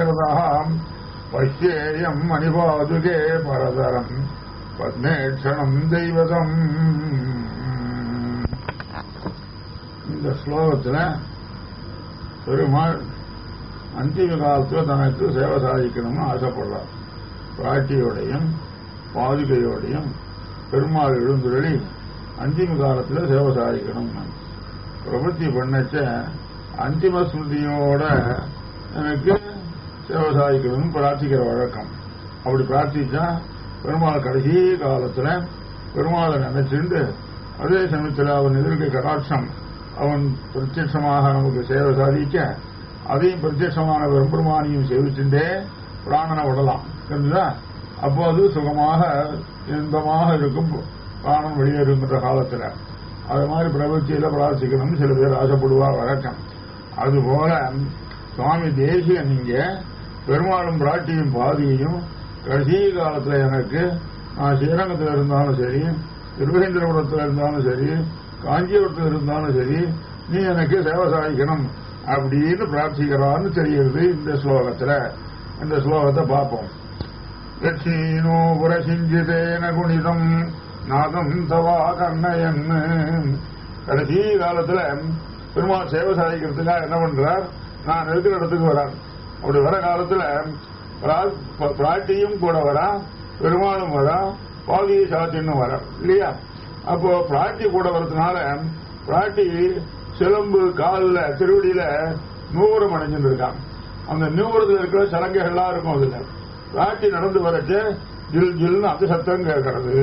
கிருதாம் பஷ்யேயம் மணிபாதுகே பரதரம் பத்மேட்சணம் தெய்வதம் இந்த ஸ்லோகத்துல பெருமாள் அந்திம காலத்துல தனக்கு சேவை சாதிக்கணும்னு ஆசைப்படுறார் பிராட்டியோடையும் பாதுகையோடையும் பெருமாள் எழுந்துருளி அந்திம காலத்துல சேவை சாதிக்கணும் பிரபத்தி பண்ணச்ச அந்திம ஸ்மிருதியோட எனக்கு சேவை சாதிக்கணும்னு பிரார்த்திக்கிற வழக்கம் அப்படி பிரார்த்திச்சா பெருமாள் கடைசி காலத்துல பெருமாளை நினைச்சிருந்து அதே சமயத்தில் அவன் எதிர்க்க கடாட்சம் அவன் பிரத்யட்சமாக நமக்கு சேவை சாதிக்க அதையும் பிரத்யட்சமான பெருமானியும் சேவிச்சுட்டே பிராணனை விடலாம் தெரிஞ்சுதா அப்போ அது சுகமாக இன்பமாக இருக்கும் பிராணம் வெளியேறுங்கிற காலத்துல அது மாதிரி பிரபத்தியில பிரார்த்திக்கணும்னு சில பேர் ஆசைப்படுவா வழக்கம் அதுபோல சுவாமி தேசியன் இங்க பெருமாளும் பிராட்டியும் பாதியையும் கடைசி காலத்துல எனக்கு நான் ஸ்ரீரங்கத்தில் இருந்தாலும் சரி திருவேந்திரபுரத்தில் இருந்தாலும் சரி காஞ்சிபுரத்தில் இருந்தாலும் சரி நீ எனக்கு சேவை சாதிக்கணும் அப்படின்னு பிரார்த்திக்கிறான்னு தெரிகிறது இந்த ஸ்லோகத்துல இந்த ஸ்லோகத்தை பார்ப்போம் லட்சுமீனோ புரசிஞ்சிதேன குணிதம் நாதம் தவா கண்ணயன் கடைசி காலத்துல பெருமாள் சேவை சாதிக்கிறதுக்காக என்ன பண்றார் நான் இருக்கிற இடத்துக்கு வரான் அப்படி வர காலத்துல பிராட்டியும் கூட வரா பெருமாளும் வரா பாதியை சாத்தின்னு வரா இல்லையா அப்போ பிராட்டி கூட வரதுனால பிராட்டி சிலம்பு காலில் திருவடியில நூறம் அடைஞ்சுட்டு இருக்கான் அந்த நூறதுல இருக்கிற சலங்கைகள்லாம் இருக்கும் அதுல பிராட்டி நடந்து வரச்சு ஜில் ஜில்னு அந்த சத்தம் கேட்கறது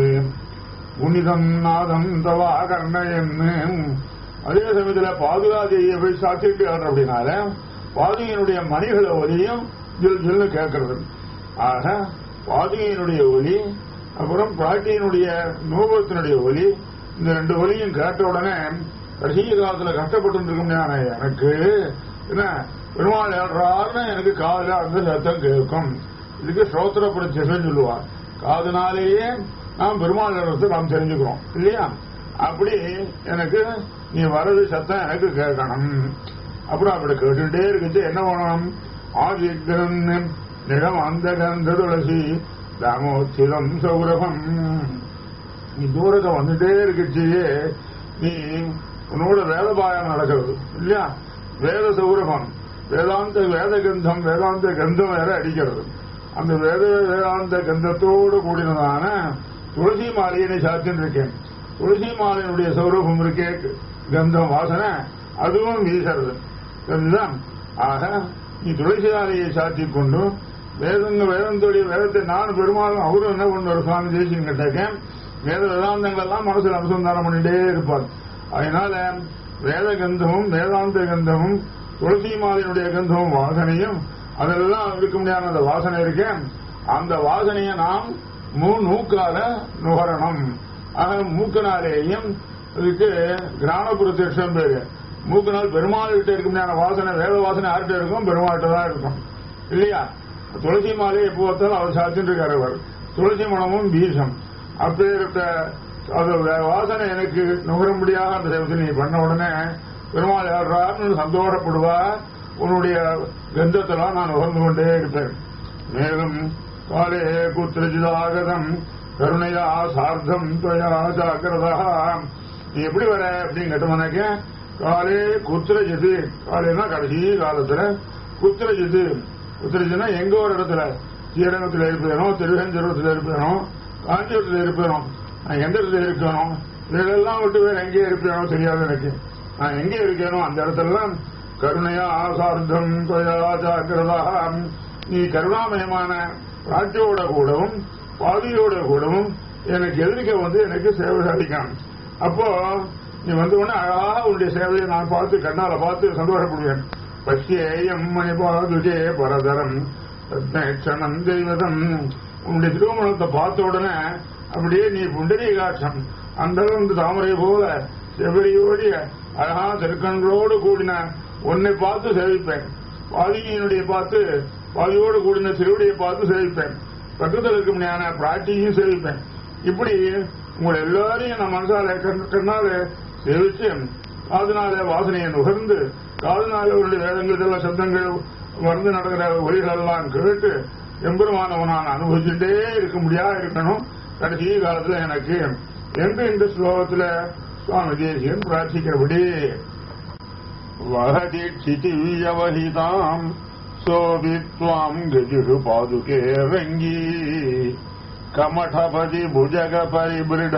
புனிதம் நாதம் தவா கர்ணயன்னு அதே சமயத்துல பாதுகாதியை போய் சாத்திட்டு அப்படின்னால பாதுகையினுடைய மணிகளை ஒலியும் ஜில் ஜில்னு கேட்கறது ஆக பாதுகையினுடைய ஒலி அப்புறம் பிராட்டியினுடைய நூபத்தினுடைய ஒலி இந்த ரெண்டு ஒலியும் கேட்ட உடனே கடைசி காலத்துல கஷ்டப்பட்டு இருக்கும் எனக்கு என்ன பெருமாள் ஏறாருன்னு எனக்கு காதல அந்த சத்தம் கேட்கும் இதுக்கு ஸ்ரோத்திர பிரத்யசம் சொல்லுவார் காதுனாலேயே நாம் பெருமாள் ஏறத்தை நாம் தெரிஞ்சுக்கிறோம் இல்லையா அப்படி எனக்கு நீ வரது சத்தம் எனக்கு கேட்கணும் அப்புறம் அப்படி கேட்டுட்டே இருக்குது என்ன பண்ணணும் ஆதிக்கன் நிலம் அந்த கந்த துளசி தாமோச்சிரம் சௌரபம் நீ தூரத்தை வந்துட்டே இருக்குச்சு நீ உன்னோட வேதபாயம் நடக்கிறது இல்லையா வேத சௌரபம் வேதாந்த வேத கந்தம் வேதாந்த கந்தம் வேற அடிக்கிறது அந்த வேத வேதாந்த கந்தத்தோடு கூடினதான துளசி மாலையை நீ சாத்தின்னு இருக்கேன் துளசி மாலையினுடைய சௌரபம் இருக்கே கந்தம் வாசனை அதுவும் வீசுறது தெரிஞ்சுதான் ஆக நீ துளசி மாலையை சாத்தி கொண்டு வேதங்க வேதத்துடைய வேதத்தை நான் பெருமாளும் அவரும் என்ன பண்ணுவார் சுவாமி தேசியம் கேட்டேன் வேத வேதாந்தங்கள் எல்லாம் மனசில் அனுசந்தானம் பண்ணிட்டே இருப்பார் அதனால வேத கந்தமும் வேதாந்த கந்தமும் துளசி மாலையினுடைய கந்தமும் வாசனையும் அதெல்லாம் இருக்க முடியாத அந்த வாசனை இருக்கேன் அந்த வாசனையை நாம் மூ நூக்கால நுகரணும் ஆக மூக்கனாலேயும் இதுக்கு கிராம பிரத்யட்சம் பேரு மூக்கனால் பெருமாள் கிட்ட இருக்க முடியாத வாசனை வேத வாசனை யார்கிட்ட இருக்கும் பெருமாள்கிட்ட தான் இருக்கும் இல்லையா துளசி மாலை எப்போ பார்த்தாலும் அவர் சாத்தின்னு இருக்காரு அவர் துளசி மனமும் பீசம் அப்பேற்பட்ட அது வாசனை எனக்கு நுகர முடியாத அந்த சேவத்தை நீ பண்ண உடனே பெருமாள் யாருன்னு சந்தோஷப்படுவா உன்னுடைய கந்தத்தெல்லாம் நான் உகர்ந்து கொண்டே இருப்பேன் மேலும் காலே குத்திரஜிதாகதம் கருணையா சார்த்தம் துவயா ஜாக்கிரதா நீ எப்படி வர அப்படின்னு கேட்டோம்னாக்க காலே குத்திரஜிது காலேனா கடைசி காலத்துல குத்திரஜிது குத்திரஜினா எங்க ஒரு இடத்துல ஸ்ரீரங்கத்தில் இருப்பேனோ திருவேந்தரத்தில் இருப்பேனோ காஞ்சிபுரத்தில் இருப்பேனோ நான் எந்த இடத்துல இருக்கணும் இதெல்லாம் விட்டு வேற எங்கே இருப்பேனோ தெரியாது எனக்கு நான் எங்கே இருக்கேனோ அந்த இடத்துலலாம் கருணையா ஆசார்த்தம் தொயா ஜாக்கிரதா நீ கருணாமயமான ராஜ்யோட கூடவும் பாதியோட கூடவும் எனக்கு எதிர்க்க வந்து எனக்கு சேவை சாதிக்கணும் அப்போ நீ வந்த உடனே அழகாக உன்னுடைய சேவையை நான் பார்த்து கண்ணால பார்த்து சந்தோஷப்படுவேன் பஷ்யேயம் மணிபாதுஜே பரதரம் ரத்னேட்சணம் தெய்வதம் உன்னுடைய திருமணத்தை பார்த்த உடனே அப்படியே நீ புண்டரீகாட்சம் அந்த வந்து தாமரை போல செவரியோடிய அழகா திருக்கண்களோடு கூடின உன்னை பார்த்து சேவிப்பேன் பாதியினுடைய பார்த்து பாதியோடு கூடின திருவடியை பார்த்து சேவிப்பேன் பக்கத்தில் இருக்க முடியாத பிராட்டியும் சேவிப்பேன் இப்படி உங்களை எல்லாரையும் நான் மனசால கண்ணால சேவிச்சு காதுனால வாசனையை நுகர்ந்து காதுனால அவருடைய வேதங்கள் எல்லாம் சப்தங்கள் வந்து நடக்கிற ஒலிகள் எல்லாம் கேட்டு எம்பெருமானவ நான் அனுபவிச்சுட்டே இருக்க முடியாத இருக்கணும் கடைசி காலத்துல எனக்கு என்று இந்த ஸ்லோகத்துல சுவாமி தேசியன் பிரார்த்திக்கிறபடி வகதி क्षितिव्यवहिताम् सोऽपि त्वाम् गजुषु पादुके रङ्गी कमठपति भुजगपरिबृढ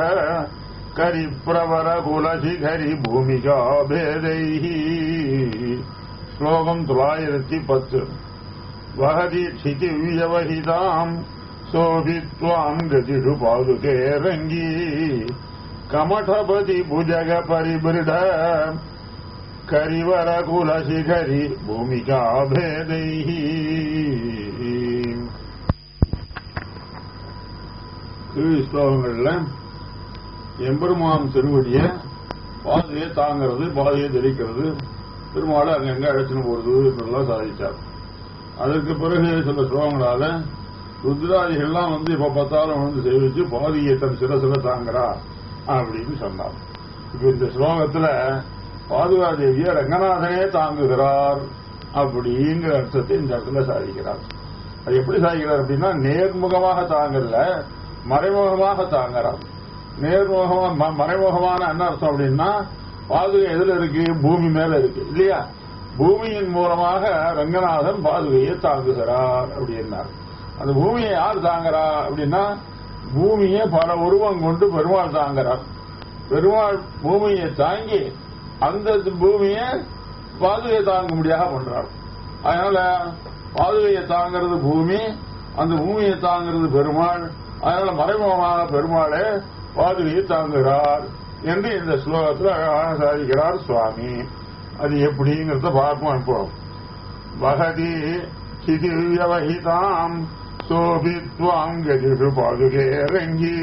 करिप्रवरकुलशिखरि भूमिका भेदैः श्लोकम् தொள்ளாயிரத்தி பத்து वहति क्षितिव्यवहिताम् सोऽपि त्वाम् गतिषु पादुके रङ्गी कमठपति भुजगपरिबृढ கரிவரகுலசிகரி பூமிகா பேதைஹி கீழ் ஸ்லோகங்கள்ல எம்பெருமான் திருவடிய பாதையை தாங்கிறது பாதையை தெளிக்கிறது பெருமாளை அங்கங்க அழைச்சின்னு போறது என்றெல்லாம் சாதிச்சார் அதற்கு பிறகு சில ஸ்லோகங்களால ருத்ராதிகள்லாம் வந்து இப்ப பார்த்தாலும் வந்து சேவிச்சு பாதியை தன் சிரசில தாங்குறா அப்படின்னு சொன்னார் இப்ப இந்த ஸ்லோகத்துல பாதுகாதேவிய ரங்கநாதனே தாங்குகிறார் அப்படிங்கிற அர்த்தத்தை இந்த இடத்துல சாதிக்கிறார் அது எப்படி சாதிக்கிறார் அப்படின்னா நேர்முகமாக தாங்கல மறைமுகமாக தாங்குறார் நேர்முகமா ம- மறைமுகமான என்ன அர்த்தம் அப்படின்னா பாதுகை எதுல இருக்கு பூமி மேல இருக்கு இல்லையா பூமியின் மூலமாக ரங்கநாதன் பாதுகையை தாங்குகிறார் அப்படின்னார் அந்த பூமியை யார் தாங்குறா அப்படின்னா பூமியை பல உருவம் கொண்டு பெருமாள் தாங்குறார் பெருமாள் பூமியை தாங்கி அந்த பூமியை பாதுகையை தாங்க முடியாத பண்றார் அதனால பாதுகையை தாங்கிறது பூமி அந்த பூமியை தாங்கிறது பெருமாள் அதனால மறைமுகமான பெருமாளே பாதுகையை தாங்குகிறார் என்று இந்த ஸ்லோகத்தில் அழகாக சாதிக்கிறார் சுவாமி அது எப்படிங்கிறத பார்ப்போம் இப்போ வகதி சிதிவியவஹிதாம் சோபித்வாம் கதிஷு பாதுகே ரங்கி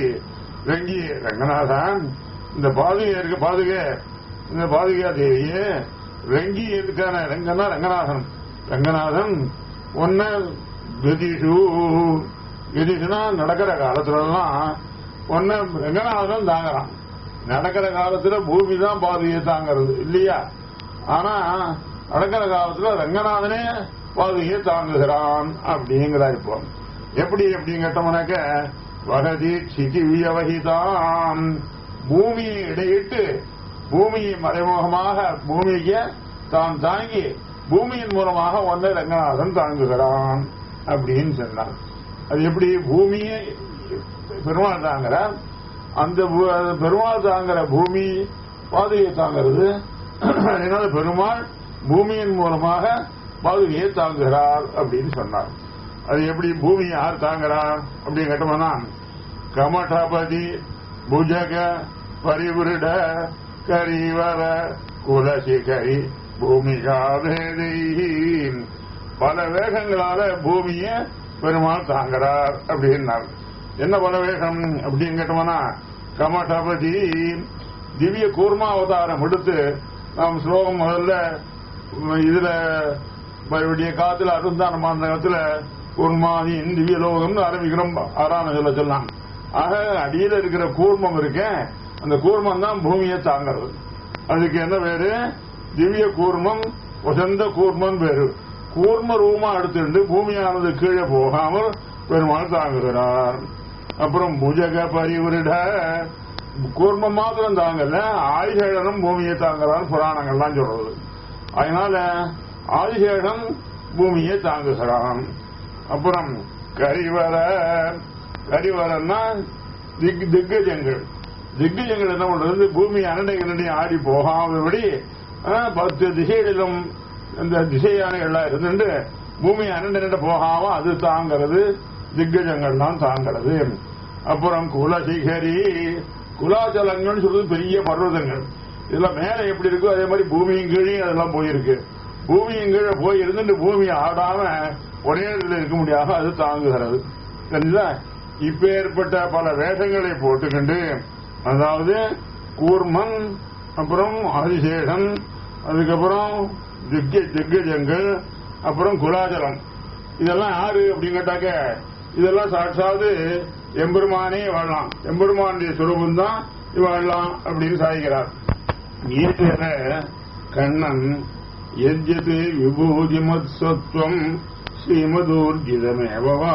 ரங்கி ரங்கநாதன் இந்த பாதுகை இருக்கு பாதுகை இந்த பாதுகா தேவியே ரங்கி இருக்கான ரங்கனா ரங்கநாதன் ரங்கநாதன் ஒன்ன கதிஷு கதிஷுனா நடக்கிற காலத்துலலாம் ஒன்ன ரங்கநாதன் தாங்குறான் நடக்கிற காலத்துல பூமி தான் பாதுகையை தாங்கிறது இல்லையா ஆனா நடக்கிற காலத்துல ரங்கநாதனே பாதுகையை தாங்குகிறான் அப்படிங்கிறார் இப்போ எப்படி அப்படின்னு கேட்டோம்னாக்க வகதி சிதி வியவகிதான் பூமியை இடையிட்டு பூமியை மறைமுகமாக பூமிக்கு தான் தாங்கி பூமியின் மூலமாக ஒன்றை ரங்கநாதன் தாங்குகிறான் அப்படின்னு சொன்னார் அது எப்படி பூமியை பெருமாள் தாங்குறார் அந்த பூ- அந்த பெருமாள் தாங்குற பூமி பாதுகையை தாங்கிறது அதனால பெருமாள் பூமியின் மூலமாக பாதுகையை தாங்குகிறார் அப்படின்னு சொன்னார் அது எப்படி பூமி யார் தாங்குறா அப்படின்னு கேட்டோம்னா கமடபதி புஜக பரிவிருட கரிவர குலசிகரி பூமிகாபேதை பல வேகங்களால பூமியை பெருமாள் தாங்குறார் அப்படின்னார் என்ன பல வேகம் அப்படின்னு கேட்டோம்னா கமடபதி திவ்ய கூர்மா அவதாரம் எடுத்து நாம் ஸ்லோகம் முதல்ல உம், இதுல மறுபடிய காத்துல அருந்தான மாந்தகத்துல கூர்மாதியின் திவ்ய லோகம்னு ஆரம்பிக்கிறோம் ஆறாம் சொல்ல சொல்லலாம் ஆக அடியில இருக்கிற கூர்மம் இருக்கேன் அந்த கூர்மம் தான் பூமியை தாங்கிறது அதுக்கு என்ன பேரு திவ்ய கூர்மம் வசந்த கூர்மம் பேரு கூர்ம ரூபமா எடுத்துட்டு பூமியானது கீழே போகாமல் பெருமாள் தாங்குகிறார் அப்புறம் புஜக பரிவிருட கூர்மம் மாத்திரம் தாங்கல ஆயுஷேடனும் பூமியை தாங்குறார் புராணங்கள்லாம் சொல்றது அதனால ஆதிசேடன் பூமியை தாங்குகிறான் அப்புறம் கரிவர கரிவரன்னா திக் திக்கஜங்கள் திக்கஜங்கள் என்ன பண்றது பூமி அனடை இரண்டி ஆடி போகாதபடி ஆ, பத்து திசைகளிலும் இந்த திசையானைகள்லாம் இருந்துட்டு பூமி அனண்டை போகாம அது தாங்கிறது திக்கஜங்கள் தான் தாங்கிறது அப்புறம் குலசிகரி குலாச்சலங்கள்னு சொல்றது பெரிய பர்வதங்கள் இதெல்லாம் மேல எப்படி இருக்கோ அதே மாதிரி பூமியின் கீழே அதெல்லாம் போயிருக்கு பூமியின் கீழே போய் இருந்துட்டு பூமி ஆடாம ஒரே இடத்துல இருக்க முடியாத அது தாங்குகிறது சரிங்களா இப்ப ஏற்பட்ட பல வேஷங்களை போட்டுக்கொண்டு அதாவது கூர்மன் அப்புறம் ஆதிசேஷன் அதுக்கப்புறம் திக்க திக்கஜங்கள் அப்புறம் குலாஜலம் இதெல்லாம் யாரு அப்படின்னு கேட்டாக்க இதெல்லாம் சாட்சாது எம்பெருமானே வாழலாம் எம்பெருமானுடைய சுரூபம் தான் வாழலாம் அப்படின்னு சாதிக்கிறார் கீதையில கண்ணன் यद्यते विभूतिमत्सत्त्वम् श्रीमदूर्जितमेव वा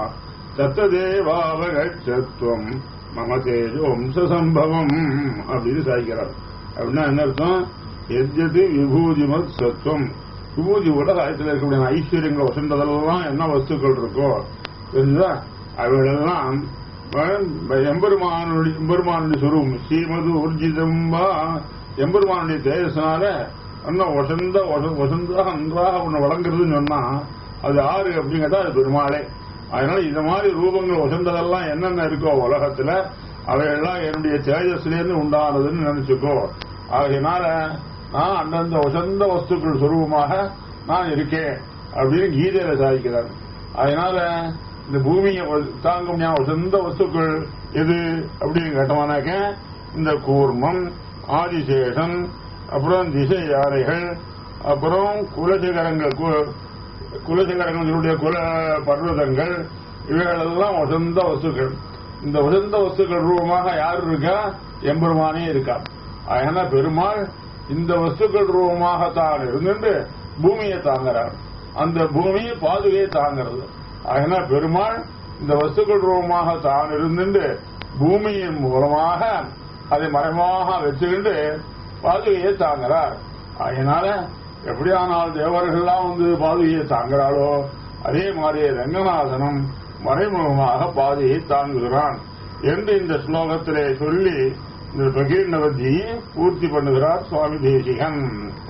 தத்ததேவாவகச்சத்துவம் மம தேஜோம்ச சம்பவம் அப்படின்னு சாய்க்கிறார் அப்படின்னா என்ன அர்த்தம் எத்யது விபூதிமத் சத்துவம் விபூதி உலகத்தில் இருக்கக்கூடிய ஐஸ்வர்யங்கள் வசந்ததெல்லாம் என்ன வஸ்துக்கள் இருக்கோ தெரிஞ்சா அவைகளெல்லாம் எம்பெருமானுடைய எம்பெருமானுடைய சுரூபம் ஸ்ரீமது ஊர்ஜிதம் வா எம்பெருமானுடைய தேஜஸ்னால இன்னும் வசந்த வசந்தாக நன்றாக உன்னை வழங்குறதுன்னு சொன்னா அது ஆறு அப்படின்னு கேட்டா அது பெருமாளே அதனால இந்த மாதிரி ரூபங்கள் வசந்ததெல்லாம் என்னென்ன இருக்கோ உலகத்துல அவையெல்லாம் என்னுடைய தேஜஸ்லேருந்து உண்டானதுன்னு நினைச்சுக்கோ ஆகையினால நான் அந்தந்த வசந்த வஸ்துக்கள் சுரூபமாக நான் இருக்கேன் அப்படின்னு கீதையில சாதிக்கிறார் அதனால இந்த பூமியை தாங்க முடியாத வசந்த வஸ்துக்கள் எது அப்படின்னு கேட்டோம்னாக்க இந்த கூர்மம் ஆதிசேஷன் அப்புறம் திசை யானைகள் அப்புறம் குலசிகரங்கள் குலசிகரங்களுடைய குல பர்வதங்கள் இவைகளெல்லாம் வசந்த வஸ்துக்கள் இந்த வசந்த வஸ்துக்கள் ரூபமாக யார் இருக்கா எம்பெருமானே இருக்கா அதனால பெருமாள் இந்த வஸ்துக்கள் ரூபமாக தான் இருந்துட்டு பூமியை தாங்குறார் அந்த பூமியை பாதுகையை தாங்கிறது அதனால பெருமாள் இந்த வஸ்துக்கள் ரூபமாக தான் இருந்துட்டு பூமியின் மூலமாக அதை மறைமாக வச்சுக்கிட்டு பாதுகையை தாங்குறார் அதனால எப்படியானால் தேவர்கள்லாம் வந்து பாதுகையை தாங்குறாளோ அதே மாதிரி ரங்கநாதனும் மறைமுகமாக பாதையை தாங்குகிறான் என்று இந்த ஸ்லோகத்திலே சொல்லி இந்த பகீர்ணவதியை பூர்த்தி பண்ணுகிறார் சுவாமி தேசிகன்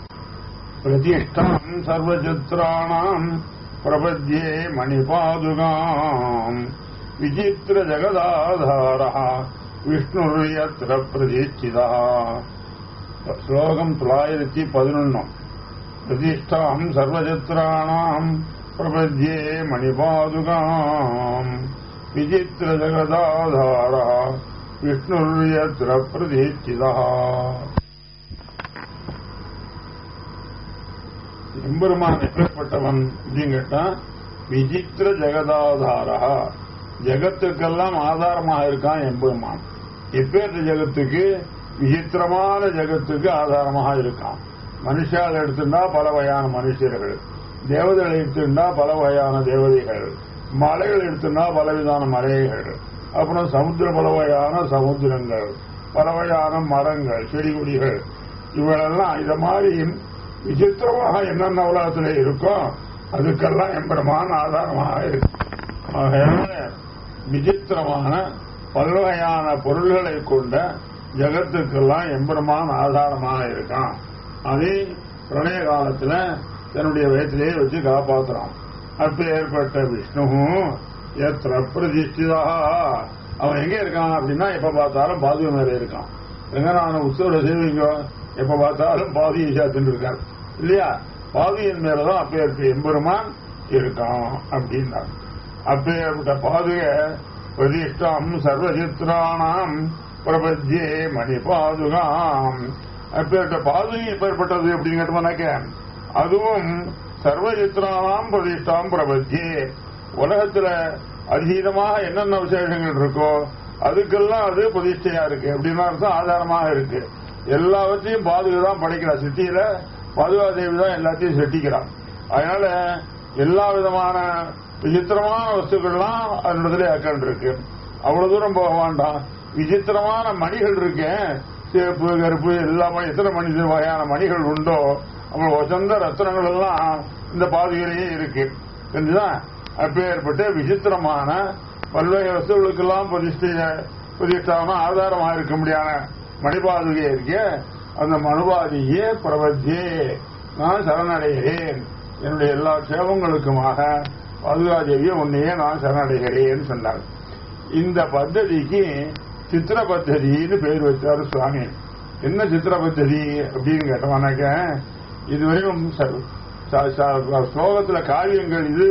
பிரதிஷ்டாம் சர்வச்சித்ராணாம் பிரபத்யே மணிபாதுகாம் விசித்திர ஜகதாதார விஷ்ணு யத்ர பிரதிஷ்டிதா ஸ்லோகம் தொள்ளாயிரத்தி பதினொன்னும் பிரதிஷ்டாம் சர்வச்சித்ராணாம் பிரபத்யே மணிபாதுகாம் விசித்திர ஜகதாதார விஷ்ணு யத்ர பிரதிஷ்டிதா எம்பெருமான் எப்பேற்பட்டவன் அப்படின்னு கேட்டா விசித்திர ஜெகதாதாரா ஜெகத்துக்கெல்லாம் ஆதாரமாக இருக்கான் எம்பெருமான் எப்பேற்ற ஜெகத்துக்கு விசித்திரமான ஜெகத்துக்கு ஆதாரமாக இருக்கான் மனுஷால் எடுத்துட்டா பல வகையான மனுஷர்கள் தேவதைகள் எடுத்துட்டா பல வகையான தேவதைகள் மலைகள் எடுத்துட்டா பலவிதமான மலைகள் அப்புறம் சமுத்திர பல வகையான சமுத்திரங்கள் பல வகையான மரங்கள் செடி கொடிகள் இவளெல்லாம் இத மாதிரி விசித்திரமாக என்னென்ன உலகத்தில் இருக்கோ அதுக்கெல்லாம் எம்பெருமான ஆதாரமாக இருக்கு ஆகையால விசித்திரமான பல்வகையான பொருள்களை கொண்ட ஜகத்துக்கெல்லாம் எம்பெருமான் ஆதாரமாக இருக்கான் அதே பிரளய காலத்துல தன்னுடைய வயத்திலேயே வச்சு காப்பாத்துறான் அப்ப ஏற்பட்ட விஷ்ணு எத்திர பிரதிஷ்டிதா அவன் எங்க இருக்கான் அப்படின்னா எப்ப பார்த்தாலும் பாதுகை மேல இருக்கான் எங்கனான உற்சவ சேவிங்க எப்ப பார்த்தாலும் பாதியை சாத்துட்டு இருக்கார் இல்லையா பாதியின் மேலதான் அப்பேற்ப எம்பெருமான் இருக்கான் அப்படின்னார் அப்பேற்பட்ட பாதுக பிரதிஷ்டாம் சர்வசித்ராணாம் பிரபத்யே மணி பாதுகாம் அப்பேற்பட்ட பாதுகை எப்பேற்பட்டது அப்படின்னு கேட்டோம்னாக்க அதுவும் சர்வசித்ராணாம் பிரதிஷ்டாம் பிரபத்யே உலகத்துல அதீதமாக என்னென்ன விசேஷங்கள் இருக்கோ அதுக்கெல்லாம் அது பிரதிஷ்டையா இருக்கு அப்படின்னா அர்த்தம் ஆதாரமாக இருக்கு எல்லாவற்றையும் பாதுகா தான் படைக்கிறார் சித்தியில பாதுகா தேவி தான் எல்லாத்தையும் செட்டிக்கிறான் அதனால எல்லா விதமான விசித்திரமான வஸ்துக்கள்லாம் அதனிடத்துல அக்கன் இருக்கு அவ்வளவு தூரம் போக வேண்டாம் விசித்திரமான மணிகள் இருக்கேன் சேப்பு கருப்பு எல்லா மணி எத்தனை மணி வகையான மணிகள் உண்டோ அப்புறம் வசந்த ரத்தனங்கள் எல்லாம் இந்த பாதுகையிலேயே இருக்கு தெரிஞ்சுதான் அப்பேற்பட்ட விசித்திரமான பல்வேறு வஸ்துகளுக்கெல்லாம் பிரதிஷ்ட பிரதிஷ்டான ஆதாரமாக இருக்க முடியாத மணிபாதுகை இருக்க அந்த மனுபாதியே பிரபத்தியே நான் சரணடைகிறேன் என்னுடைய எல்லா சேவங்களுக்குமாக பாதுகாதேவியை உன்னையே நான் சரணடைகிறேன் சொன்னார் இந்த பத்ததிக்கு சித்திர பத்ததின்னு பேர் வச்சாரு சுவாமி என்ன சித்திர பத்ததி அப்படின்னு கேட்டோம்னாக்க இதுவரையும் ஸ்லோகத்துல காவியங்கள் இது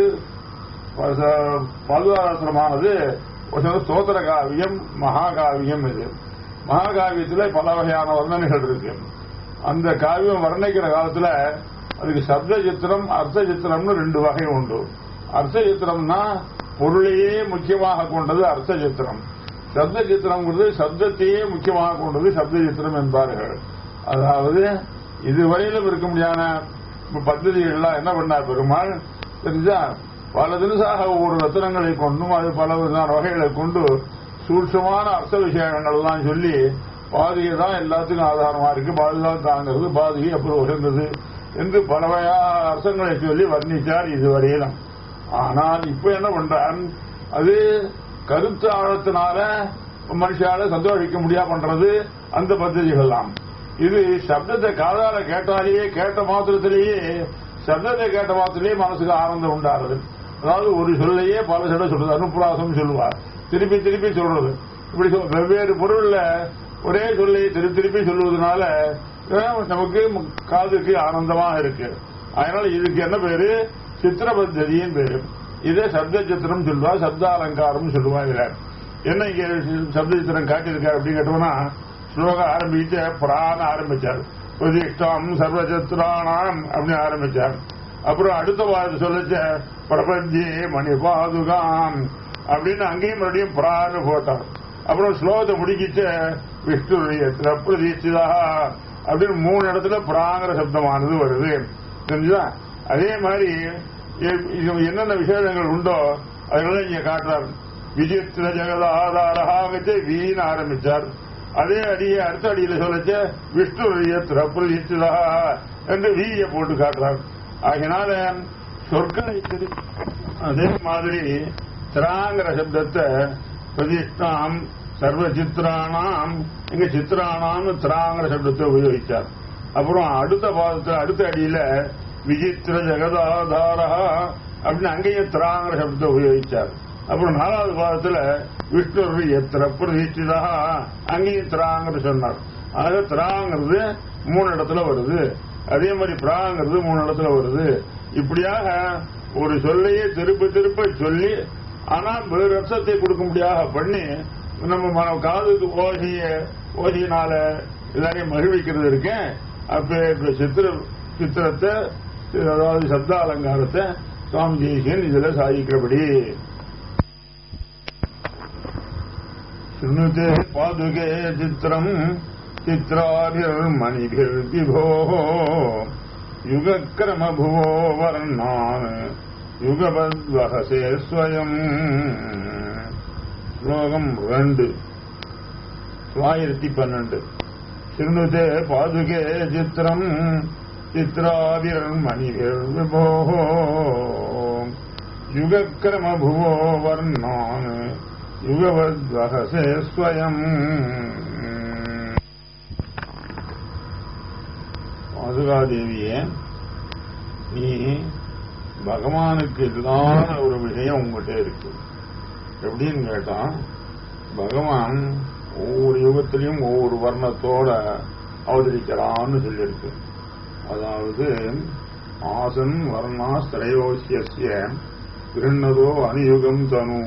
பாதுகாசனமானது ஸ்தோத்திர காவியம் மகாகாவியம் இது மகாகாவியத்துல பல வகையான வர்ணனைகள் இருக்கு அந்த காவியம் வர்ணிக்கிற காலத்துல அதுக்கு சப்த சித்திரம் அர்த்த சித்திரம்னு ரெண்டு வகை உண்டு அர்த்த சித்திரம்னா பொருளையே முக்கியமாக கொண்டது அர்த்த சித்திரம் சப்த சித்திரம்ங்கிறது சப்தத்தையே முக்கியமாக கொண்டது சப்த சித்திரம் என்பார்கள் அதாவது இதுவரையிலும் இருக்க முடியாத இப்ப பத்திரிகைகள்லாம் என்ன பண்ணார் பெருமாள் தெரிஞ்சா பல தினசாக ஒவ்வொரு ரத்தனங்களை கொண்டும் அது பல விதமான வகைகளை கொண்டு சூட்சமான அர்த்த விஷயங்கள் தான் சொல்லி பாதிகை தான் எல்லாத்துக்கும் ஆதாரமா இருக்கு பாதி தான் தாங்கிறது பாதிகை அப்புறம் உயர்ந்தது என்று பல வகையான அர்த்தங்களை சொல்லி வர்ணித்தார் இதுவரையிலும் ஆனால் இப்ப என்ன பண்றான் அது கருத்து ஆழத்தினால மனுஷால சந்தோஷிக்க முடியா பண்றது அந்த பத்திரிகைகள்லாம் இது சப்தத்தை காதால கேட்டாலேயே கேட்ட மாத்திரத்திலேயே சப்தத்தை கேட்ட மாத்திரத்திலேயே மனசுக்கு ஆனந்தம் உண்டாருது அதாவது ஒரு சொல்லையே பல சொல்ல சொல்றது அனுப்புராசம் சொல்லுவார் திருப்பி திருப்பி சொல்றது இப்படி சொல்- வெவ்வேறு பொருள்ல ஒரே சொல்லை திருப்பி திருப்பி சொல்லுவதனால அஹ், நமக்கு காதுக்கு ஆனந்தமா இருக்கு அதனால இதுக்கு என்ன பேரு சித்திர பத்ததியின் பேரு இதே சப்த சித்திரம் சொல்லுவா சப்த அலங்காரம் சொல்லுவா இதுல என்ன இங்க சப்த சித்திரம் காட்டியிருக்காரு அப்படின்னு கேட்டோம்னா ஸ்லோகம் ஆரம்பிச்சு பிராண ஆரம்பிச்சார் பிரதிஷ்டம் சர்வச்சத்ராணாம் அப்படின்னு ஆரம்பிச்சார் அப்புறம் அடுத்த வாரத்தை சொல்லச்ச பிரபஞ்சே மணி பாதுகாம் அப்படின்னு அங்கேயும் மறுபடியும் பிரான்னு போட்டார் அப்புறம் ஸ்லோகத்தை முடிக்கிச்ச விஷ்ணுடைய பிரதிஷ்டிதா அப்படின்னு மூணு இடத்துல பிராங்கிற சப்தமானது வருது தெரிஞ்சுதா அதே மாதிரி எ- இது என்னென்ன விசேஷங்கள் உண்டோ அதெல்லாம் இங்க காட்டுறார் விஜித்திர ஜெகத ஆதாரா வச்சு வீண் ஆரம்பிச்சார் அதே அடியை அடுத்த அடியில சொல்லச்ச விஷ்ணு பிரதிஷ்டிதா என்று வீய போட்டு காட்டுறார் ஆகினால சொற்களை திரு- அதே மாதிரி திராங்கிற சப்தத்தை பிரதிஷ்டாம் சர்வ சித்ரானாம் இங்க சித்ரானாம் திராங்கிற சப்தத்தை உபயோகிச்சார் அப்புறம் அடுத்த பாதத்துல அடுத்த அடியில விசித்திர ஜெகதாதாரா அப்படின்னு அங்கேயும் திராங்கிற சப்தத்தை உபயோகிச்சார் அப்புறம் நாலாவது பாதத்துல விஷ்ணு எத்திர பிரதிஷ்டிதா அங்கேயும் திராங்கிற சொன்னார் ஆக திராங்கிறது மூணு இடத்துல வருது அதே மாதிரி பிராங்கிறது மூணு இடத்துல வருது இப்படியாக ஒரு சொல்லையே திருப்ப திருப்ப சொல்லி ஆனா வேறு அர்த்தத்தை கொடுக்க முடியாத பண்ணி நம்ம மன காதுக்கு ஓசிய ஓசியினால எல்லாரையும் மகிழ்விக்கிறது இருக்கேன் அப்ப இப்ப சித்திர சித்திரத்தை அதாவது சப்த அலங்காரத்தை சுவாமி ஜெய்சன் இதுல சாதிக்கிறபடி शृणुते पादुके चित्रम् चित्राभिर्मणिभिर्विभोः युगक्रमभुवो वर्णान् युगपद्वहसे स्वयम् ஸ்லோகம் ரெண்டு தொள்ளாயிரத்தி பன்னெண்டு சிறுநுதே பாதுகே சித்திரம் சித்ராவிர் மணிவிர் விபோ யுகக்கிரம புவோ வர்ணான் யுகவத்வகசே ஸ்வயம் பாதுகாதேவியே நீ பகவானுக்கு இல்லாத ஒரு விஷயம் உங்ககிட்ட இருக்கு எப்படின்னு கேட்டா பகவான் ஒவ்வொரு யுகத்திலையும் ஒவ்வொரு வர்ணத்தோட அவதரிக்கிறான்னு சொல்லியிருக்கு அதாவது ஆசன் வர்ணா ஸ்திரயோசிய கிருண்ணதோ அனுயுகம் தனு